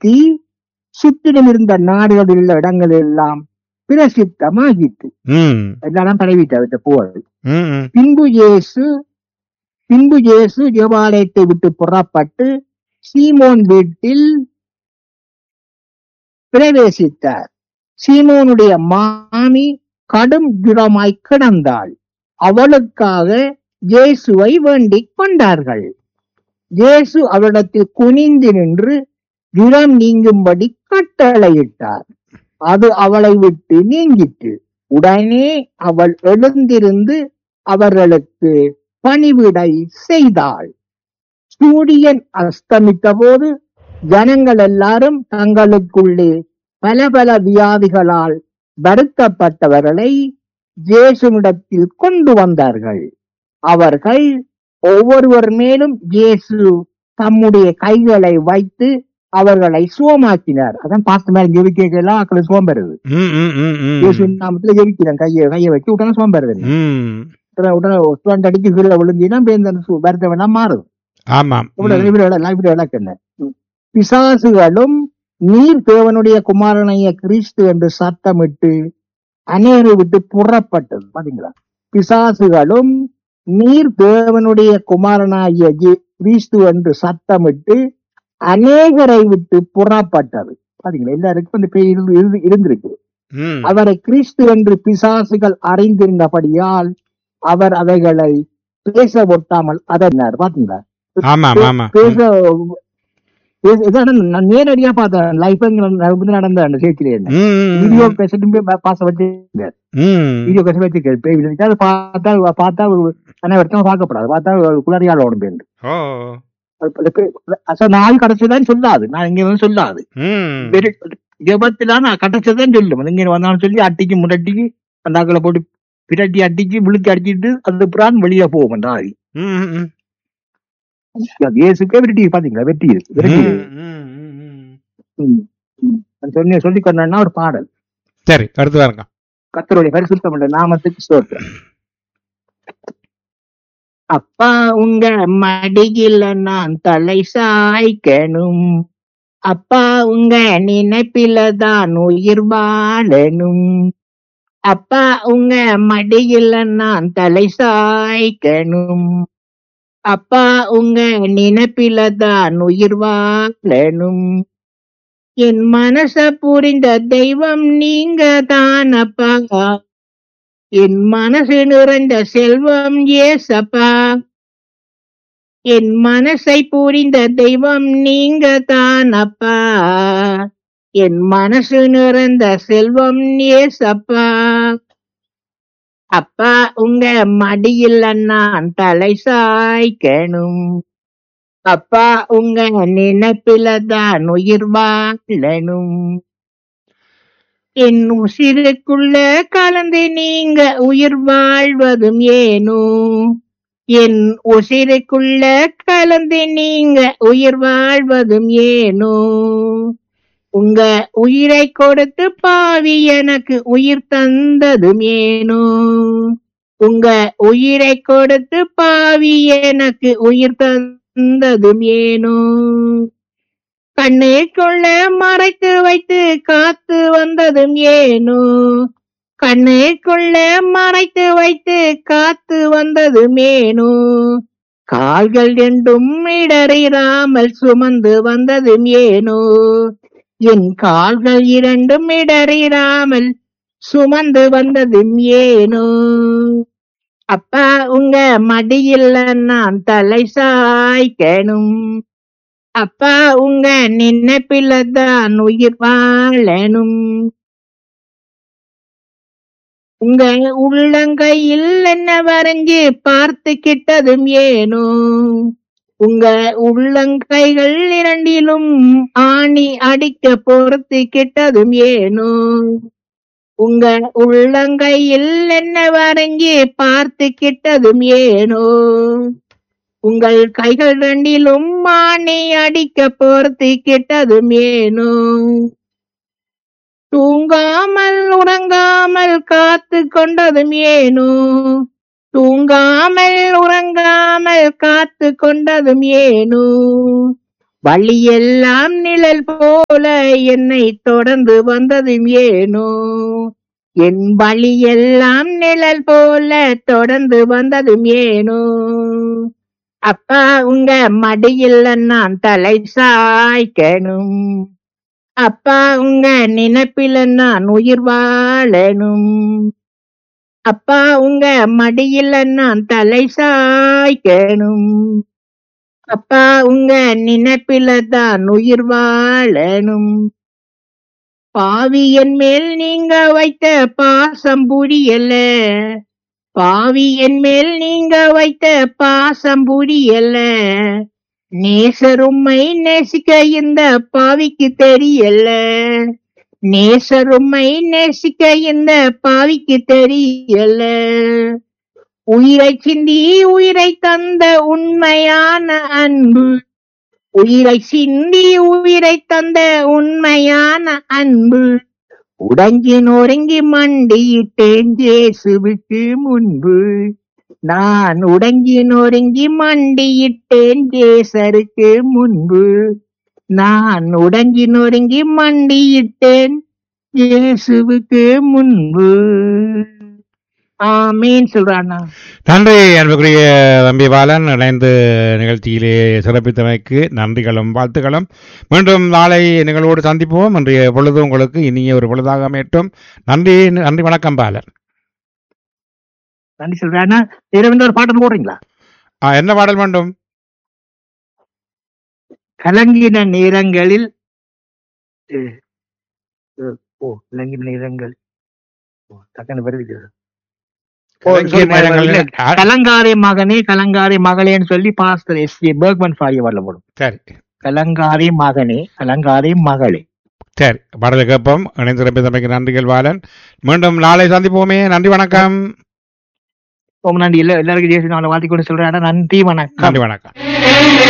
செய்தி சுற்றிலும் இருந்த நாடுகளில் உள்ள இடங்கள் எல்லாம் பிரசித்தமாகிட்டு ம் எல்லாரும் பரவிட்டு போவது ம் ம் பின்பு இயேசு பின்பு இயேசு தேவாலயத்தை விட்டு புறப்பட்டு சீமோன் வீட்டில் பிரவேசித்தார் சீமோனுடைய மாமி கடும் ஜுரமாய் கிடந்தாள் அவளுக்காக இயேசுவை வேண்டிக் கொண்டார்கள் இயேசு அவளிடத்தில் குனிந்து நின்று ஜுரம் நீங்கும்படி கட்டளையிட்டார் அது அவளை விட்டு நீங்கிற்று உடனே அவள் எழுந்திருந்து அவர்களுக்கு பணிவிடை செய்தாள் சூரியன் அஸ்தமித்த போது ஜனங்கள் எல்லாரும் தங்களுக்குள்ளே பல பல வியாதிகளால் வருத்தப்பட்டவர்களை இயேசுவிடத்தில் கொண்டு வந்தார்கள் அவர்கள் ஒவ்வொருவர் மேலும் இயேசு தம்முடைய கைகளை வைத்து அவர்களை சுகமாக்கினார் அதான் பார்த்த மாதிரி ஜெபிக்கலாம் ஆக்களை சுகம் பெறுது ம் ம் ம் ம் இயேசு நாமத்துல ஜெபிக்கிறேன் கையை கையை வச்சு உடனே சுகம் பெறுது ம் உடனே உடனே சுவன் அடிக்கு கீழே விழுந்தினா இந்த வருத்தம் வேணா மாறும் ஆமாம் இவ்வளவு இவ்வளவு இடம் இவ்வளவு இலக்கண்ண பிசாசுகளும் நீர் தேவனுடைய குமாரனைய கிறிஸ்து என்று சத்தமிட்டு அநேரை விட்டு புறப்பட்டது பாத்தீங்களா பிசாசுகளும் நீர் தேவனுடைய குமாரனாகிய ஜே- கிறிஸ்து என்று சத்தமிட்டு அநேகரை விட்டு புறப்பட்டது பாத்தீங்களா எல்லாருக்கும் அந்த பேர் இருந்து- இருந்து- இருந்திருக்கு ம் அவரை கிறிஸ்து என்று பிசாசுகள் அறிந்திருந்தபடியால் அவர் அவைகளை பேச ஒட்டாமல் அதனார் பாத்தீங்களா ஆமாம் ஆமாம் பேச பேச- இதான் நான் நேரடியா பார்த்தேன் லைஃப் நடந்த அந்த சேர்ச்சியில என்ன ம் ம் வீடியோ பேசிட்டு பாச வச்சு ம் வீடியோ பேச வச்சு பேய் விழுந்துச்சு. அது பார்த்தா பார்த்தா ஒரு அனைவருக்கும் பார்க்கப்படாது பார்த்தா ஒரு குளறியால் ஓடும் பேருந்து ஓ அசல் நாள் கிடைச்சதான் சொல்லாது நான் இங்க வந்து சொல்லாது ம் ஜபத்துல நான் கிடைச்சதான் சொல்லும் இங்க வந்தாலும் சொல்லி அட்டிக்கு முரட்டிக்கு அந்த ஆக்களை போட்டு பிரட்டி அட்டிக்கு விழுக்கி அடிச்சிட்டு அது பிரான் வெளியே போகும் அந்த ஆவி ம் ம் அது இயேசுக்கே வெட்டி பாத்தீங்களா வெட்டி இருக்கு வெட்டி இருக்கு. ம், ம், ம். ம். ம். நான் சொன்ன சொல்லி கொண்டா ஒரு பாடல் சரி அடுத்து வாருங்க கத்தருடைய பரிசுத்தம் என்ற நாமத்துக்கு ஸ்தோத்திரம் அப்பா உங்க மடியில நான் தலை சாய்க்கணும் அப்பா உங்க நினைப்பில தான் உயிர் வாழணும் அப்பா உங்க மடியில நான் தலை சாய்க்கணும் அப்பா உங்க நினைப்பில தான் உயிர் வாழணும் என் மனச புரிந்த தெய்வம் நீங்க தான் அப்பா என் மனசு நிறைந்த செல்வம் ஏசப்பா என் மனசை புரிந்த தெய்வம் நீங்க தான் அப்பா என் மனசு நிறைந்த செல்வம் ஏசப்பா அப்பா உங்க மடியில் நான் தலை சாய்க்கணும் அப்பா உங்க நினைப்பில தான் உயிர் வாழணும் என் உசிருக்குள்ள கலந்து நீங்க உயிர் வாழ்வதும் ஏனோ என் உசிருக்குள்ள கலந்து நீங்க உயிர் வாழ்வதும் ஏனோ உங்க உயிரை கொடுத்து பாவி எனக்கு உயிர் தந்ததும் ஏனோ உங்க உயிரை கொடுத்து பாவி எனக்கு உயிர் தந்ததும் ஏனோ கண்ணுக்குள்ள மறைத்து வைத்து காத்து வந்ததும் ஏனோ கண்ணுக்குள்ள மறைத்து வைத்து காத்து வந்ததும் ஏனோ கால்கள் ரெண்டும் இடறிராமல் சுமந்து வந்ததும் ஏனோ என் கால்கள் இரண்டும் இடறிராமல் சுமந்து வந்ததும் ஏனோ அப்பா உங்க மடியில் நான் தலை சாய்க்கணும் அப்பா உங்க நினைப்பில தான் உயிர் வாழணும் உங்க உள்ளங்கையில் என்ன வரைஞ்சு பார்த்து கிட்டதும் ஏனோ உங்க உள்ளங்கைகள் இரண்டிலும் ஆணி அடிக்க பொறுத்து கிட்டதும் ஏனோ உங்க உள்ளங்கையில் என்ன வரைஞ்சி பார்த்து கிட்டதும் ஏனோ உங்கள் கைகள் ரெண்டிலும் மானி அடிக்க பொறுத்து கிட்டதும் ஏனோ தூங்காமல் உறங்காமல் காத்து கொண்டதும் ஏனோ தூங்காமல் உறங்காமல் காத்து கொண்டதும் ஏனோ வழியெல்லாம் நிழல் போல என்னை தொடர்ந்து வந்ததும் ஏனோ என் வழியெல்லாம் நிழல் போல தொடர்ந்து வந்ததும் ஏனோ அப்பா உங்க மடியில் நான் தலை சாய்க்கணும் அப்பா உங்க நினைப்பில நான் உயிர் வாழணும் அப்பா உங்க மடியில நான் தலை சாய்க்கணும் அப்பா உங்க நினைப்பில தான் உயிர் வாழணும் பாவி என் மேல் நீங்க வைத்த பாசம் புரியல பாவி என் மேல் நீங்க வைத்த பாசம் புரியல நேசரும்மை நேசிக்க இந்த பாவிக்கு தெரியல நேசரும்மை நேசிக்க இந்த பாவிக்கு தெரியல உயிரை சிந்தி உயிரை தந்த உண்மையான அன்பு உயிரை சிந்தி உயிரை தந்த உண்மையான அன்பு உடங்கி நொறுங்கி மண்டியிட்டேன் ஜேசுவுக்கு முன்பு நான் உடங்கி நொறுங்கி மண்டியிட்டேன் ஜேசருக்கு முன்பு நான் உடங்கி நொறுங்கி மண்டியிட்டேன் இயேசுவுக்கு முன்பு ஆமீன் சொல்றானா நன்றி அன்புக்குரிய தம்பி பாலன் இணைந்து நிகழ்ச்சியிலே சிறப்பித்தமைக்கு நன்றிகளும் வாழ்த்துக்களும் மீண்டும் நாளை நிகழ்வோடு சந்திப்போம் இன்றைய பொழுது உங்களுக்கு இனிய ஒரு பொழுதாக அமையட்டும் நன்றி நன்றி வணக்கம் பாலன் நன்றி சொல்றானா இரவு ஒரு பாட்டு போடுறீங்களா ஆ, என்ன பாடல் வேண்டும் கலங்கின நேரங்களில் அஹ், அஹ், ஓ கலங்கின நேரங்கள் ஓ, டக்குன்னு வருது ஓ, கலங்கிய sorry, நேரங்களில் இல்ல, ஆ, கலங்காரே மகனே கலங்காரே மகளேன்னு சொல்லி பாஸ்டர் எஸ் ஜே பர்க்மன் பாடிய வரல போடும் சரி கலங்காரே மகனே கலங்காரே மகளே சரி பாடல் கேட்போம் இணைந்து சிறப்பித்தமைக்கு நன்றிகள் பாலன் மீண்டும் நாளை சந்திப்போமே நன்றி வணக்கம் ரொம்ப நன்றி எல்லா எல்லாருக்கும் ஜேசி நாளை வாழ்த்தி கொண்டு சொல்றேன் நன்றி வணக்கம் நன்றி வணக்கம்